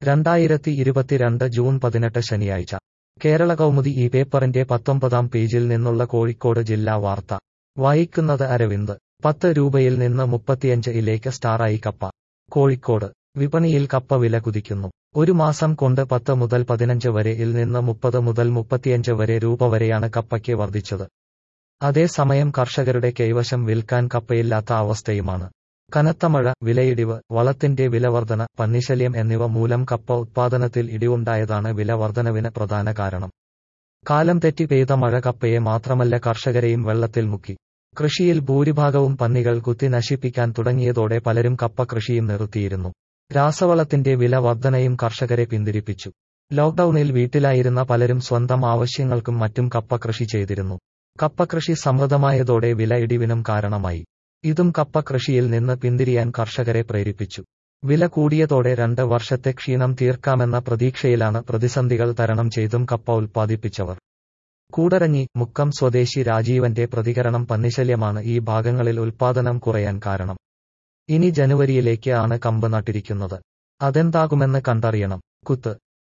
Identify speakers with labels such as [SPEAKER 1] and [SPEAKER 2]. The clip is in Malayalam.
[SPEAKER 1] രണ്ടായിരത്തി ഇരുപത്തിരണ്ട് ജൂൺ പതിനെട്ട് ശനിയാഴ്ച കേരള കൗമുദി ഈ പേപ്പറിന്റെ പത്തൊമ്പതാം പേജിൽ നിന്നുള്ള കോഴിക്കോട് ജില്ലാ വാർത്ത വായിക്കുന്നത് അരവിന്ദ് പത്ത് രൂപയിൽ നിന്ന് മുപ്പത്തിയഞ്ച് ഇലേക്ക് സ്റ്റാറായി കപ്പ കോഴിക്കോട് വിപണിയിൽ കപ്പ വില കുതിക്കുന്നു ഒരു മാസം കൊണ്ട് പത്ത് മുതൽ പതിനഞ്ച് വരെ ഇൽ നിന്ന് മുപ്പത് മുതൽ മുപ്പത്തിയഞ്ച് വരെ രൂപ വരെയാണ് കപ്പയ്ക്ക് വർദ്ധിച്ചത് അതേസമയം കർഷകരുടെ കൈവശം വിൽക്കാൻ കപ്പയില്ലാത്ത അവസ്ഥയുമാണ് കനത്ത മഴ വിലയിടിവ് വളത്തിന്റെ വിലവർധന പന്നിശല്യം എന്നിവ മൂലം കപ്പ ഉത്പാദനത്തിൽ ഇടിവുണ്ടായതാണ് വില വർധനവിന് പ്രധാന കാരണം കാലം തെറ്റി പെയ്ത മഴ കപ്പയെ മാത്രമല്ല കർഷകരെയും വെള്ളത്തിൽ മുക്കി കൃഷിയിൽ ഭൂരിഭാഗവും പന്നികൾ കുത്തി നശിപ്പിക്കാൻ തുടങ്ങിയതോടെ പലരും കപ്പ കൃഷിയും നിർത്തിയിരുന്നു രാസവളത്തിന്റെ വില വർധനയും കർഷകരെ പിന്തിരിപ്പിച്ചു ലോക്ഡൌണിൽ വീട്ടിലായിരുന്ന പലരും സ്വന്തം ആവശ്യങ്ങൾക്കും മറ്റും കപ്പ കൃഷി ചെയ്തിരുന്നു കപ്പ കൃഷി സമൃദ്ധമായതോടെ വില ഇടിവിനും കാരണമായി ഇതും കപ്പ കൃഷിയിൽ നിന്ന് പിന്തിരിയാൻ കർഷകരെ പ്രേരിപ്പിച്ചു വില കൂടിയതോടെ രണ്ട് വർഷത്തെ ക്ഷീണം തീർക്കാമെന്ന പ്രതീക്ഷയിലാണ് പ്രതിസന്ധികൾ തരണം ചെയ്തും കപ്പ ഉൽപ്പാദിപ്പിച്ചവർ കൂടരഞ്ഞി മുക്കം സ്വദേശി രാജീവന്റെ പ്രതികരണം പന്നിശല്യമാണ് ഈ ഭാഗങ്ങളിൽ ഉൽപ്പാദനം കുറയാൻ കാരണം ഇനി ജനുവരിയിലേക്ക് ആണ് കമ്പ് നട്ടിരിക്കുന്നത് അതെന്താകുമെന്ന് കണ്ടറിയണം കുത്ത്